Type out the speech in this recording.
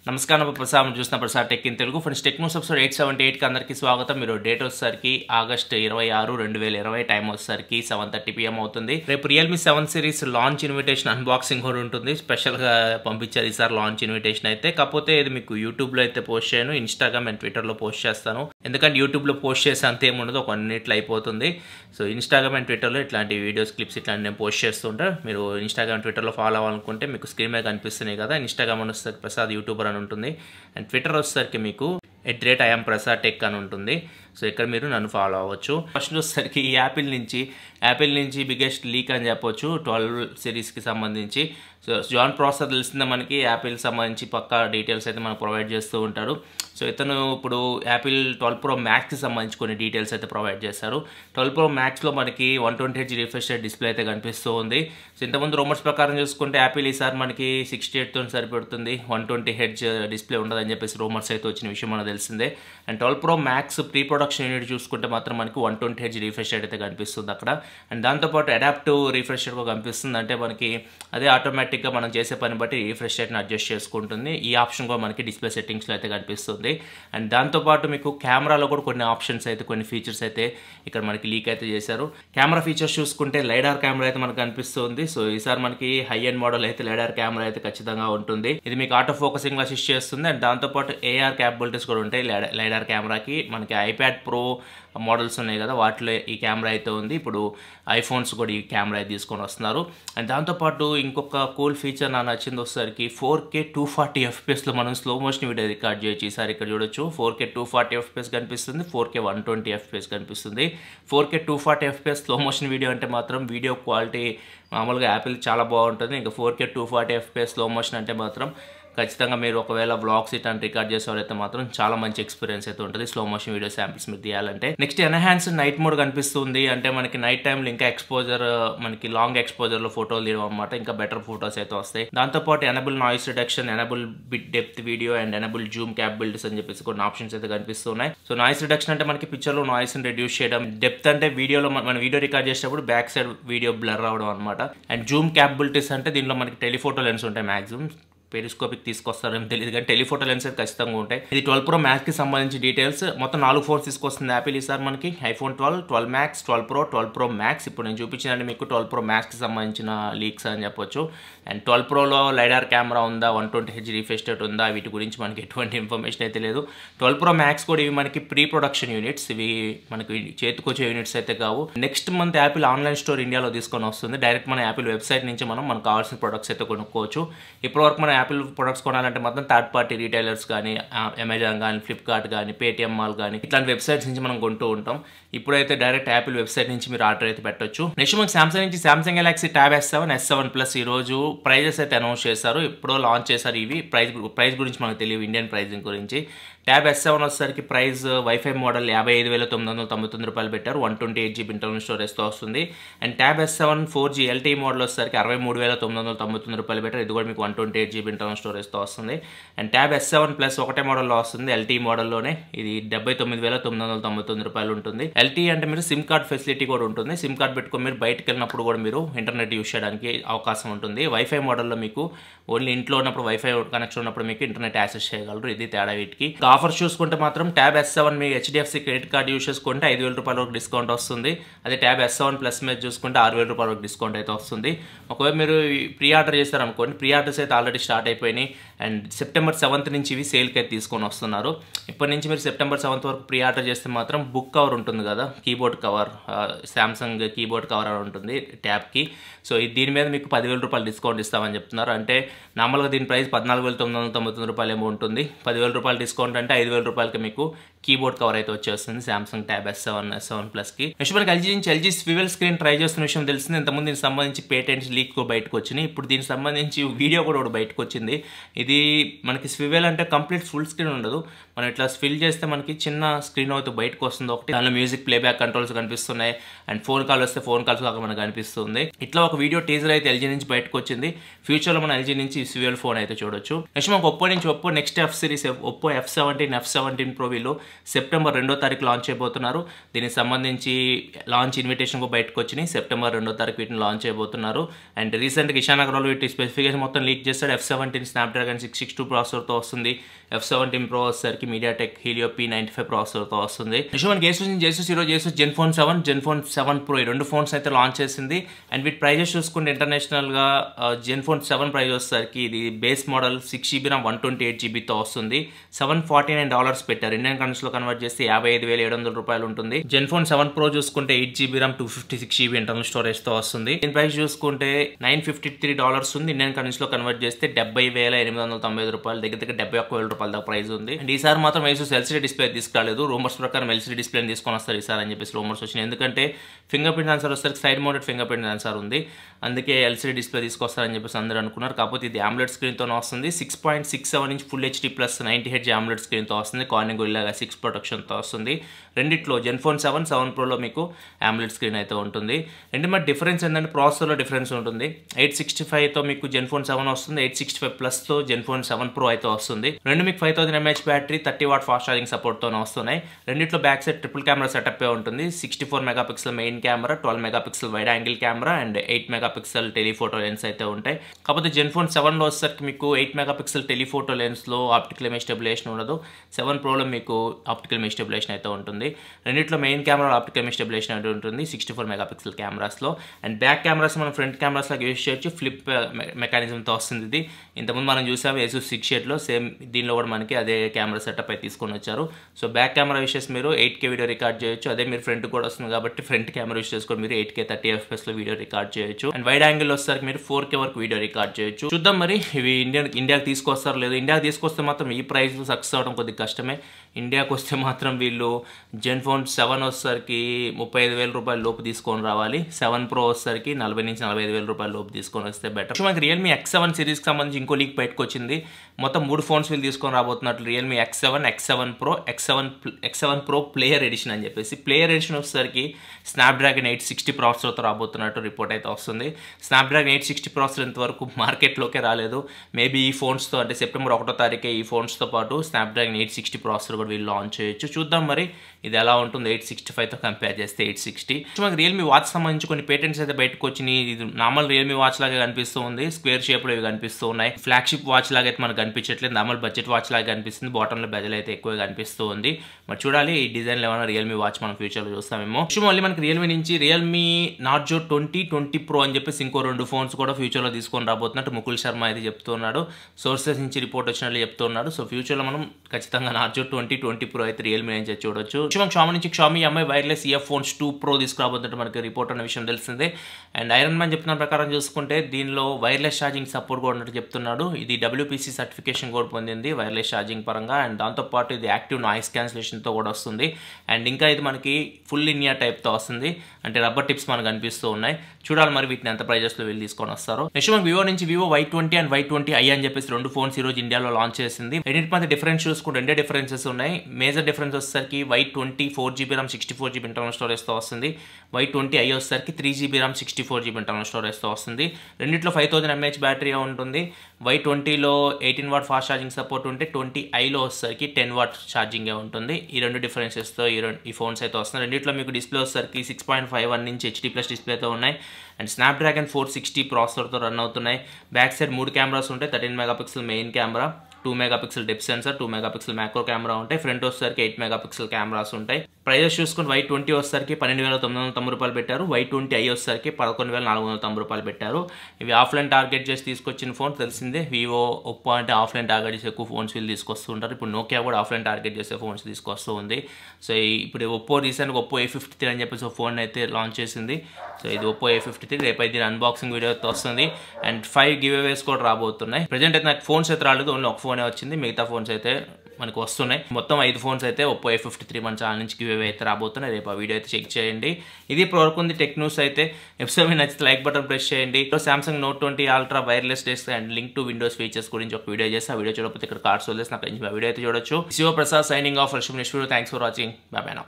నమస్కారం ప్రసాద్ మనం చూసిన Prasad tech in Telugu friends tech news episode eight seventy ఎయిట్కి అందరికీ స్వాగతం మీరు డేట్ వచ్చేసరికి ఆగస్ట్ ఇరవై ఆరు రెండు వేల ఇరవై టైం వచ్చేసరికి సెవెన్ థర్టీ పిఎం అవుతుంది రేపు Realme seven series launch invitation unboxing కూడా ఉంటుంది స్పెషల్గా పంపించారు ఈసారి లాంచ్ ఇన్విటేషన్ అయితే కాకపోతే ఇది మీకు యూట్యూబ్లో అయితే పోస్ట్ చేయను ఇన్స్టాగ్రామ్ అండ్ ట్విట్టర్లో పోస్ట్ చేస్తాను ఎందుకంటే యూట్యూబ్లో పోస్ట్ చేస్తే అంత ఏముండదు ఒక అన్నిట్లో అయిపోతుంది సో ఇన్స్టాగ్రామ్ అండ్ ట్విట్టర్లో ఇట్లాంటి వీడియోస్ క్లిప్స్ ఇట్లాంటి నేను పోస్ట్ చేస్తుంటా మీరు ఇన్స్టాగ్రామ్ ట్విట్టర్లో ఫాలో అవ్వాలనుకుంటే మీకు స్క్రీన్ మీద కనిపిస్తున్నాయి కదా ఇన్స్టాగ్రామ్ అని వస్తే ప్రసాద్ యూట్యూబర్ అని ఉంటుంది అండ్ ట్విట్టర్ వచ్చేసరికి మీకు at rate IM Prasad tech అని ఉంటుంది సో ఇక్కడ మీరు నన్ను ఫాలో అవ్వచ్చు ఫస్ట్ వచ్చేసరికి ఈ యాపిల్ నుంచి యాపిల్ నుంచి బిగ్గెస్ట్ లీక్ అని చెప్పొచ్చు ట్వెల్వ్ సిరీస్కి సంబంధించి సో జాన్ ప్రాసెసర్ తెలిసిందే మనకి యాపిల్కి సంబంధించి పక్కా డీటెయిల్స్ అయితే మనకు ప్రొవైడ్ చేస్తూ ఉంటారు సో ఇతను ఇప్పుడు యాపిల్ ట్వెల్వ్ ప్రో మ్యాక్స్కి సంబంధించి కొన్ని డీటెయిల్స్ అయితే ప్రొవైడ్ చేశారు ట్వెల్వ్ ప్రో మ్యాక్స్లో మనకి one twenty H refresh display అయితే కనిపిస్తూ ఉంది సో ఇంతకుముందు రూమర్స్ ప్రకారం చూసుకుంటే యాపిల్ ఈసారి మనకి సిక్స్టీ ఎయిట్తో సరిపెడుతుంది వన్ ట్వంటీ హెచ్ డిస్ప్లే ఉండదని చెప్పేసి రూమర్స్ అయితే వచ్చిన విషయం మనకు తెలిసిందే and twelve pro max pre production unit చూసుకుంటే మాత్రం మనకి వన్ ట్వంటీ హెచ్ రిఫ్రెష్ అయితే కనిపిస్తుంది అక్కడ అండ్ దాంతోపాటు అడాప్టివ్ రిఫ్రెష్ కూడా కనిపిస్తుంది అంటే మనకి అదే ఆటోమేటిక్గా మనం చేసే పని బట్టి రిఫ్రెష్ రేట్ని అడ్జస్ట్ చేసుకుంటుంది ఈ ఆప్షన్ కూడా మనకి డిస్ప్లే సెట్టింగ్స్లో అయితే కనిపిస్తుంది అండ్ దాంతోపాటు మీకు కెమెరాలో కూడా కొన్ని ఆప్షన్స్ అయితే కొన్ని ఫీచర్స్ అయితే ఇక్కడ మనకి లీక్ అయితే చేశారు కెమెరా ఫీచర్స్ చూసుకుంటే లైడార్ కెమెరా అయితే మనకు కనిపిస్తుంది సో ఈసారి మనకి హై ఎండ్ మోడల్ అయితే లైడార్ కెమెరా అయితే ఖచ్చితంగా ఉంటుంది ఇది మీకు ఆటో ఫోకసింగ్ అసిస్ట్ చేస్తుంది అండ్ దాంతోపాటు ఏఆర్ క్యాపబిలిటీస్ కూడా ఉంటాయి లైడార్ కెమెరాకి మనకి ఐప్యాడ్ ప్రో మోడల్స్ ఉన్నాయి కదా వాటిలో ఈ కెమెరా అయితే ఉంది ఇప్పుడు ఐఫోన్స్ కూడా ఈ కెమెరా అయితే తీసుకొని వస్తున్నారు అండ్ దాంతోపాటు ఇంకొక కూల్ ఫీచర్ నాకు నచ్చింది వచ్చేసరికి ఫోర్ కే టూ ఫార్టీ ఎఫ్పిఎస్లో మనం స్లో మోషన్ వీడియో రికార్డ్ చేయొచ్చు ఈసారి ఇక్కడ చూడొచ్చు four K two forty FPS కనిపిస్తుంది four K one twenty FPS కనిపిస్తుంది four K two forty FPS slow motion video అంటే మాత్రం వీడియో క్వాలిటీ మామూలుగా యాపిల్ చాలా బాగుంటుంది ఇంకా four K two forty FPS slow motion అంటే మాత్రం ఖచ్చితంగా మీరు ఒకవేళ వ్లాగ్స్ ఇట్లాంటి రికార్డ్ చేసేవారైతే మాత్రం చాలా మంచి ఎక్స్పీరియన్స్ అయితే ఉంటుంది స్లో మోషన్ వీడియో శాంపిల్స్ మీరు తీయాలంటే నెక్స్ట్ ఎన్హాన్స్ నైట్ మోడ్ కనిపిస్తుంది అంటే మనకి నైట్ టైంలో ఇంకా ఎక్స్పోజర్ మనకి లాంగ్ ఎక్స్పోజర్ లో ఫోటోలు తీయడం అనమాట ఇంకా బెటర్ ఫోటోస్ అయితే వస్తాయి దాంతోపాటు enable noise reduction enable bit depth video and enable zoom capabilities అని చెప్పేసి కొన్ని ఆప్షన్స్ అయితే కనిపిస్తున్నాయి సో నాయిస్ రిడక్షన్ అంటే మనకి పిక్చర్ లో నాయిస్ రెడ్యూస్ చేయడం డెప్త్ అంటే వీడియోలో మన వీడియో రికార్డ్ చేసేటప్పుడు బ్యాక్ సైడ్ వీడియో బ్లర్ అవడం అనమాట అండ్ జూమ్ క్యాపబిలిటీస్ అంటే దీనిలో మనకి టెలిఫోటో లెన్స్ ఉంటాయి మాక్సిమం పెరిస్కోపిక్ తీసుకొస్తారని తెలియదు కానీ టెలిఫోటో లెన్స్ అయితే ఖచ్చితంగా ఉంటాయి ఇది ట్వెల్వ్ ప్రో మ్యాక్స్కి సంబంధించి డీటెయిల్స్ మొత్తం నాలుగు ఫోన్స్ తీసుకొస్తుంది యాపిల్ ఈసారి మనకి iPhone twelve twelve max twelve pro twelve pro max ఇప్పుడు నేను చూపించినండి మీకు ట్వెల్వ్ ప్రో మ్యాక్స్కి సంబంధించిన లీక్స్ అని చెప్పొచ్చు అండ్ ట్వెల్వ్ ప్రోలో లైడార్ కెమెరా ఉందా వన్ ట్వంటీ హెచ్ రిఫ్రెస్టెడ్ ఉందా వీటి గురించి మనకి ఎటువంటి ఇన్ఫర్మేషన్ అయితే లేదు ట్వెల్వ్ ప్రో మ్యాక్స్ కూడా ఇవి మనకి ప్రీ ప్రొడక్షన్ యూనిట్స్ ఇవి మనకి చేతికొచ్చే యూనిట్స్ అయితే కావు next month Apple online store ఇండియాలో తీసుకొని వస్తుంది డైరెక్ట్ మన యాపిల్ వెబ్సైట్ నుంచి మనం మనకు కావాల్సిన ప్రొడక్ట్స్ అయితే కొనుక్కోవచ్చు ఇప్పటివరకు మన యాపిల్ ప్రొడక్ట్స్ కొనాలంటే మాత్రం థర్డ్ పార్టీ రీటైలర్స్ కానీ అమెజాన్ కానీ ఫ్లిప్కార్ట్ కానీ పేటిఎం మాల్ కానీ ఇట్లాంటి వెబ్సైట్స్ నుంచి మనం కొంటూ ఉంటాం ఇప్పుడైతే డైరెక్ట్ యాపిల్ వెబ్సైట్ నుంచి మీరు ఆర్డర్ అయితే పెట్టొచ్చు నెక్స్ట్ మనకి సామ్సంగ్ నుంచి Samsung Galaxy tab S seven S seven plus ఈ రోజు ప్రైజెస్ అయితే అనౌన్స్ చేశారు ఇప్పుడు లాంచ్ చేశారు ఇవి ప్రైస్ ప్రైస్ గురించి మనకు తెలియదు ఇండియన్ ప్రైజింగ్ గురించి ట్యాబ్ ఎస్ సెవెన్ వచ్చేసరికి ప్రైస్ వైఫై మోడల్ యాభై ఐదు వేల తొమ్మిది వందల తొంభై తొమ్మిది రూపాయలు పెట్టారు one twenty eight GB internal స్టోరేజ్తో వస్తుంది and tab S seven four G LTE model వచ్చేసరికి అరవై మూడు వేల తొమ్మిది వందల తొంభై తొమ్మిది రూపాయలు పెట్టారు ఇది కూడా మీకు one twenty eight GB internal స్టోరేజ్తో వస్తుంది and tab S seven plus ఒకటే మోడల్లో వస్తుంది ఎల్టీ మోడల్లోనే ఇది డెబ్బై తొమ్మిది వేల తొమ్మిది వందల తొంభై తొమ్మిది రూపాయలు ఉంటుంది ఎల్టీ అంటే మీరు సిమ్ కార్డ్ ఫెసిలిటీ కూడా ఉంటుంది సిమ్ కార్డ్ పెట్టుకొని మీరు బయటకు వెళ్ళినప్పుడు కూడా మీరు ఇంటర్నెట్ యూస్ చేయడానికి అవకాశం ఉంటుంది వైఫై మోడల్లో మీకు ఓన్లీ ఇంట్లో ఉన్నప్పుడు వైఫై కనెక్షన్ ఉన్నప్పుడు మీకు ఇంటర్నెట్ యాక్సెస్ చేయగలరు ఇది తేడా వీటికి ఆఫర్స్ చూసుకుంటే మాత్రం ట్యాబ్ ఎస్ సెవెన్ మీ హెచ్డిఎఫ్సి క్రెడిట్ కార్డ్ యూస్ చేసుకుంటే ఐదు వేల రూపాయల వరకు డిస్కౌంట్ వస్తుంది అదే ట్యాబ్ ఎస్ సెవెన్ ప్లస్ మీద చూసుకుంటే ఆరు వేల రూపాయల వరకు డిస్కౌంట్ అయితే వస్తుంది ఒకవేళ మీరు ప్రీ ఆర్డర్ చేస్తారనుకోండి ప్రీ ఆర్డర్స్ అయితే ఆల్రెడీ స్టార్ట్ అయిపోయినాయి అండ్ సెప్టెంబర్ సెవెంత్ నుంచి ఇవి సేల్కి అయితే తీసుకొని వస్తున్నారు ఇప్పటి నుంచి మీరు సెప్టెంబర్ సెవెంత్ వరకు ప్రీ ఆర్డర్ చేస్తే మాత్రం బుక్ కవర్ ఉంటుంది కదా keyboard cover Samsung keyboard cover అని ఉంటుంది ట్యాబ్కి సో దీని మీద మీకు పదివేల రూపాయలు డిస్కౌంట్ ఇస్తామని చెప్తున్నారు అంటే నార్మల్గా దీని ప్రైస్ పద్నాలుగు వేల తొమ్మిది వందల తొంభై తొమ్మిది రూపాయలు ఏమో ఉంటుంది పదివేల రూపాయలు డిస్కౌంట్ అంటే ఐదు వేల రూపాయలకి మీకు కీబోర్డ్ కవర్ అయితే వచ్చేస్తుంది Samsung tab S seven S seven ప్లస్కి నెక్స్ట్ మనకి ఎల్జీ నుంచి ఎల్జీ స్వివెల్ స్క్రీన్ ట్రై చేస్తున్న విషయం తెలిసింది ఇంతకుముందు దీనికి సంబంధించి పేటెంట్స్ లీక్ బయటకు వచ్చినాయి ఇప్పుడు దీనికి సంబంధించి వీడియో కూడా ఒకటి బయటకు వచ్చింది ఇది మనకి స్వివెల్ అంటే కంప్లీట్ ఫుల్ స్క్రీన్ ఉండదు మనం ఇట్లా ఫిల్ చేస్తే మనకి చిన్న స్క్రీన్ అవుతూ బయటకు వస్తుంది ఒకటి దానిలో మ్యూజిక్ ప్లేబ్యాక్ కంట్రోల్స్ కనిపిస్తున్నాయి అండ్ ఫోన్ కాల్ వస్తే ఫోన్ కాల్స్ కాక మనకు కనిపిస్తుంది ఇట్లా ఒక వీడియో టీజర్ అయితే ఎల్జీ నుంచి బయటకు వచ్చింది ఫ్యూచర్లో మన ఎల్జీ నుంచి స్వివెల్ ఫోన్ అయితే చూడొచ్చు నెక్స్ట్ మనకు ఒప్పో నుంచి Oppo next F series Oppo F seventeen F seventeen pro వీళ్ళు సెప్టెంబర్ రెండో తారీఖు లాంచ్ చేయబోతున్నారు దీనికి సంబంధించి లాంచ్ ఇన్విటేషన్ కూడా బయటకు వచ్చినాయి సెప్టెంబర్ రెండో తారీఖు వీటిని లాంచ్ చేయబోతున్నారు అండ్ రీసెంట్గా ఇషాన్ అగర్వాల్ వీటి స్పెసిఫికేషన్ మొత్తం లీక్ చేస్తాడు F seven seventeen Snapdragon six six two ప్రాసెసర్తో వస్తుంది ఎఫ్ సెవెంటీన్ ప్రో వచ్చేసరికి MediaTek Helio P ninety five ప్రాసెసర్తో వస్తుంది నెక్స్ట్ మనకి ఏసూస్ నుంచి ఏసూస్ ఈరోజు ఏసూస్ జెన్ ఫోన్ సెవెన్ జెన్ ఫోన్ సెవెన్ ప్రో ఈ రెండు ఫోన్స్ అయితే లాంచ్ చేసింది అండ్ వీటి ప్రైజెస్ చూసుకుంటే ఇంటర్నేషనల్గా జెన్ ఫోన్ సెవెన్ ప్రైస్ వచ్చేసరికి ఇది base model six GB RAM one twenty eight జీబీతో వస్తుంది సెవెన్ ఫార్టీ నైన్ డాలర్స్ పెట్టారు ఇండియన్ కరెన్సీలో కన్వర్ట్ చేస్తే యాభై ఐదు వేల ఏడు వందల రూపాయలు ఉంటుంది జెన్ ఫోన్ సెవెన్ ప్రో చూసుకుంటే eight GB RAM two fifty six GB internal స్టోరేజ్తో వస్తుంది దీని ప్రైస్ చూసుకుంటే నైన్ ఫిఫ్టీ త్రీ డాలర్స్ ఉంది ఇండియన్ కరెన్సీలో కన్వర్ట్ చేస్తే డెబ్బై వేల ఎనిమిది వందల తొంభై ఐదు రూపాయలు దగ్గర దగ్గర డెబ్బై ఒక్క వేల రూపాయల దాకా ప్రైస్ ఉంది అండ్ ఈసారి మాత్రం ఏసూస్ ఎల్సీడీ డిస్ప్లే తీసుకురాలేదు రూమర్స్ ప్రకారం ఎల్సీడీ డిస్ప్లే తీసుకొని వస్తారు ఈసారి అని చెప్పేసి రూమర్స్ వచ్చినాయి ఎందుకంటే ఫింగర్ ప్రింట్ ఆన్సర్ వస్తే side mounted fingerprint sensor ఉంది అందుకే ఎల్సీడీ డిస్ప్లే తీసుకొస్తారని చెప్పేసి అందరూ అనుకున్నారు కాకపోతే ఇది ఆమ్లెట్ స్క్రీన్తో వస్తుంది six point six seven inch full HD plus ninety H AMOLED స్క్రీన్తో వస్తుంది కార్నింగ్ ఇలాగా సిక్స్ ప్రొటెక్షన్తో వస్తుంది రెండిట్లో జెన్ ఫోన్ సెవెన్ సెవెన్ ప్రోలో మీకు ఆమ్లెట్ స్క్రీన్ అయితే ఉంటుంది అండ్ మరి డిఫరెన్స్ ఏంటంటే ప్రాసెసర్లో డిఫరెన్స్ ఉంటుంది ఎయిట్ సిక్స్టీ ఫైవ్తో మీకు జెన్ ఫోన్ సెవెన్ వస్తుంది ఎయిట్ సిక్స్టీ ఫైవ్ ప్లస్తో జెన్ ఫోన్ సెవెన్ ప్రో అయితే వస్తుంది రెండు మీకు five thousand mAh battery thirty watt fast charging సపోర్ట్తో వస్తున్నాయి రెండిట్లో back side triple camera setup ఉంటుంది sixty four megapixel main camera twelve megapixel wide angle camera and eight megapixel telephoto lens అయితే ఉంటాయి కాకపోతే జెన్ ఫోన్ సెవెన్లో వచ్చేసరికి మీకు ఎయిట్ మెగాపిక్సెల్ టెలిఫోటో లెన్స్లో ఆప్టికల్ ఇమేజ్ స్టెబిలేషన్ ఉండదు సెవెన్ ప్రోలో మీకు ఆప్టికల్ ఇమేజ్ స్టెబిలేషన్ అయితే ఉంటుంది రెండిట్లో main camera optical image stabilization అయితే ఉంటుంది సిక్స్టీ ఫోర్ మెగాపిక్సెల్ కెమెరాస్లో అండ్ బ్యాక్ కెమెరాస్ మనం ఫ్రంట్ కెమెరాస్ లాగా యూస్ చేయొచ్చు ఫ్లిప్ మెకానిజంతో వస్తుంది ఇది ఇంతకుముందు మనం చూసాం ఏసూ సిక్స్ షేట్లో సేమ్ దీనిలో కూడా మనకి అదే కెమెరా సెటప్ అయితే తీసుకొని వచ్చారు సో బ్యాక్ కెమెరా విషయస్ మీరు ఎయిట్ కే వీడియో రికార్డ్ చేయొచ్చు అదే మీరు ఫ్రంట్ కూడా వస్తుంది కాబట్టి ఫ్రంట్ కెమెరా యూస్ చేసుకొని మీరు ఎయిట్ కే థర్టీ ఎఫ్ఎస్లో వీడియో రికార్డ్ చేయొచ్చు అండ్ వైడ్ యాంగిల్ వచ్చేసరికి మీరు ఫోర్ కే వరకు వీడియో రికార్డ్ చేయొచ్చు చూద్దాం మరి ఇవి ఇండియా ఇండియాకి తీసుకొస్తారు లేదు ఇండియాకి తీసుకొస్తే మాత్రం ఈ ప్రైస్ సక్సెస్ అవడం కొద్దిగా కష్టమే ఇండియాకి వస్తే మాత్రం వీళ్ళు జెన్ ఫోన్ సెవెన్ వచ్చేసరికి ముప్పై ఐదు వేల రూపాయల లోపు తీసుకొని రావాలి సెవెన్ ప్రో వచ్చేసరికి నలభై నుంచి నలభై ఐదు వేల రూపాయల లోపు తీసుకొని వస్తే బెటర్ మనకి రియల్మీ ఎక్స్ సెవెన్ సిరీస్కి సంబంధించి ఇంకో లీక్ బయటకు వచ్చింది మొత్తం మూడు ఫోన్స్ వీళ్ళు తీసుకొని రాబోతున్నట్లు Realme X seven X seven pro X seven X seven pro player edition అని చెప్పేసి ప్లేయర్ ఎడిషన్ వచ్చేసరికి స్నాప్డ్రాగన్ ఎయిట్ సిక్స్టీ ప్రాసెసర్తో రాబోతున్నట్టు రిపోర్ట్ అయితే వస్తుంది స్నాప్డ్రాగన్ ఎయిట్ సిక్స్టీ ప్రాసెసర్ ఇంతవరకు మార్కెట్లోకే రాలేదు మేబీ ఈ ఫోన్స్తో అంటే సెప్టెంబర్ ఒకటో తారీఖే ఈ ఫోన్స్తో పాటు స్నాప్డ్రాగన్ ఎయిట్ సిక్స్టీ ప్రాసెసర్ కూడా వీళ్ళు లాంచ్ చేయొచ్చు చూద్దాం మరి ఇది ఎలా ఉంటుంది ఎయిట్ సిక్స్టీ ఫైవ్తో కంపేర్ చేస్తే ఎయిట్ సిక్స్టీ మనకి రియల్మీ వాచ్ సంబంధించి కొన్ని పేటెంట్స్ అయితే బయటకు వచ్చినాయి ఇది నార్మల్ రియల్మీ వాచ్ లాగా కనిపిస్తూ ఉంది స్క్వేర్ షేప్లో ఇవి కనిపిస్తూ ఉన్నాయి ఫ్లాగ్షిప్ వాచ్ లాగా అయితే మనకు కనిపించట్లేదు నార్మల్ బడ్జెట్ వాచ్ లాగా కనిపిస్తుంది బాటంలో బెజల్ అయితే ఎక్కువగా కనిపిస్తూ ఉంది మరి చూడాలి ఈ డిజైన్లో ఏమైనా రియల్మీ వాచ్ మనం ఫ్యూచర్లో చూస్తామేమో నెక్స్ట్ మళ్ళీ మనకి రియల్మీ నుంచి Realme Narzo twenty twenty pro అని చెప్పేసి ఇంకో రెండు ఫోన్స్ కూడా ఫ్యూచర్లో తీసుకొని రాబోతున్నట్టు ముకుల్ శర్మ అయితే చెప్తున్నాడు సోర్సెస్ నుంచి రిపోర్ట్ వచ్చినట్లు చెప్తున్నాడు సో ఫ్యూచర్లో మనం ఖచ్చితంగా నార్జో ట్వంటీ ట్వంటీ ప్రో అయితే రియల్మీ నుంచి చూడొచ్చు మనం షామి నుంచి Xiaomi Mi wireless earphones two pro తీసుకురాబోతున్నట్టు మనకి రిపోర్ట్ అన్న విషయం తెలిసిందే అండ్ ఐరన్ మ్యాన్ చెప్తున్న ప్రకారం చూసుకుంటే దీనిలో వైర్లెస్ ఛార్జింగ్ సపోర్ట్ కూడా ఉన్నట్టు చెప్తున్నాడు ఇది డబ్ల్యూపీసీ సర్టిఫికేషన్ కూడా పొందింది వైర్లెస్ ఛార్జింగ్ పరంగా అండ్ దాంతోపాటు ఇది యాక్టివ్ నాయిస్ క్యాన్సిలేషన్తో కూడా వస్తుంది అండ్ ఇంకా ఇది మనకి ఫుల్ ఇన్యా టైప్తో వస్తుంది అంటే రబ్బర్ టిప్స్ మనకు కనిపిస్తూ ఉన్నాయి చూడాలి మరి వీటిని ఎంత ప్రైజెస్లో వీళ్ళు తీసుకొని వస్తారు నెక్స్ట్ మనకి వివో నుంచి Vivo Y twenty and Y twenty i అని చెప్పేసి రెండు ఫోన్స్ ఈ రోజు ఇండియాలో లాంచ్ చేసింది రెండింటి మధ్య డిఫరెన్స్ చూసుకుంటే రెండే డిఫరెన్సెస్ ఉన్నాయి మేజర్ డిఫరెన్స్ వచ్చేసరికి Y twenty four GB RAM sixty four GB internal స్టోరేజ్తో వస్తుంది వై ట్వంటీ ఐ వచ్చేసరికి three GB RAM sixty four GB internal స్టోరేజ్తో వస్తుంది రెండిట్లో ఫైవ్ థౌసండ్ ఎంహెచ్ బ్యాటరీ ఉంటుంది వై ట్వంటీలో eighteen watt fast charging support ఉంటే ట్వంటీ ఐలో వచ్చేసరికి టెన్ వాట్ ఛార్జింగే ఉంటుంది ఈ రెండు డిఫరెన్సెస్తో ఈ రెండు ఈ ఫోన్స్ అయితే వస్తున్నాయి రెండిట్లో మీకు డిస్ప్లే వచ్చేసరికి సిక్స్ పాయింట్ ఫైవ్ వన్ నుంచి హెచ్డీ ప్లస్ డిస్ప్లేతో ఉన్నాయి అండ్ స్నాప్డ్రాగన్ ఫోర్ సిక్స్టీ ప్రాసెసర్తో రన్ అవుతున్నాయి బ్యాక్ సైడ్ మూడు కెమెరాస్ ఉంటాయి thirteen megapixel main camera two megapixel depth sensor two megapixel macro camera ఉంటాయి ఫ్రంట్ వచ్చేసరికి ఎయిట్ మెగాపిక్సెల్ కెమెరాస్ ఉంటాయి ప్రైజెస్ చూసుకుని వై ట్వంటీ వచ్చేసరికి పన్నెండు వేల తొమ్మిది వందల తొంభై రూపాయలు పెట్టారు వై ట్వంటీ ఐ వచ్చేసరికి పదకొండు వేల నాలుగు వందల తొంభై రూపాయలు పెట్టారు ఇవి ఆఫ్లైన్ టార్గెట్ చేసి తీసుకొచ్చిన ఫోన్ తెలిసిందే వివో ఒప్పో అంటే ఆఫ్లైన్ టార్గెట్ చేసి ఎక్కువ ఫోన్స్ వీళ్ళు తీసుకొస్తూ ఉంటారు ఇప్పుడు నోకియా కూడా ఆఫ్లైన్ టార్గెట్ చేసే ఫోన్స్ తీసుకొస్తూ ఉంది సో ఇప్పుడు ఒప్పో రీసెంట్గా ఒప్పో ఏ ఫిఫ్టీ త్రీ అని చెప్పేసి ఒక ఫోన్ అయితే లాంచ్ చేసింది సో ఇది ఒప్పో ఏ ఫిఫ్టీ త్రీ రేపు అయితే దీని అన్బాక్సింగ్ వీడియో అయితే వస్తుంది అండ్ ఫైవ్ గివ్ అవేస్ కూడా రాబోతున్నాయి ప్రజెంట్ అయితే నాకు ఫోన్స్ అయితే రాలేదు ఓన్లీ ఒక ఫోనే వచ్చింది మిగతా ఫోన్స్ అయితే మనకు వస్తున్నాయి మొత్తం ఐదు ఫోన్స్ అయితే ఒప్పో ఏ ఫిఫ్టీ త్రీ మన ఛానల్ నుంచి గివ్ అవే అయితే రాబోతున్నాయి రేపు ఆ వీడియో అయితే చెక్ చేయండి ఇది ఇప్పుడు వరకు ఉంది టెక్ న్యూస్ అయితే ఎపిసోడ్ మీద నచ్చితే లైక్ బటన్ ప్రెస్ చేయండి Samsung Note twenty Ultra wireless desk and link to Windows features గురించి ఒక వీడియో చేసి ఆ వీడియో చూడకపోతే ఇక్కడ కార్డ్స్ వదిలేసి నాకు ఆ వీడియో అయితే చూడొచ్చు శివ ప్రసాద్ సైనింగ్ ఆఫ్ రష్మి next video thanks for watching bye by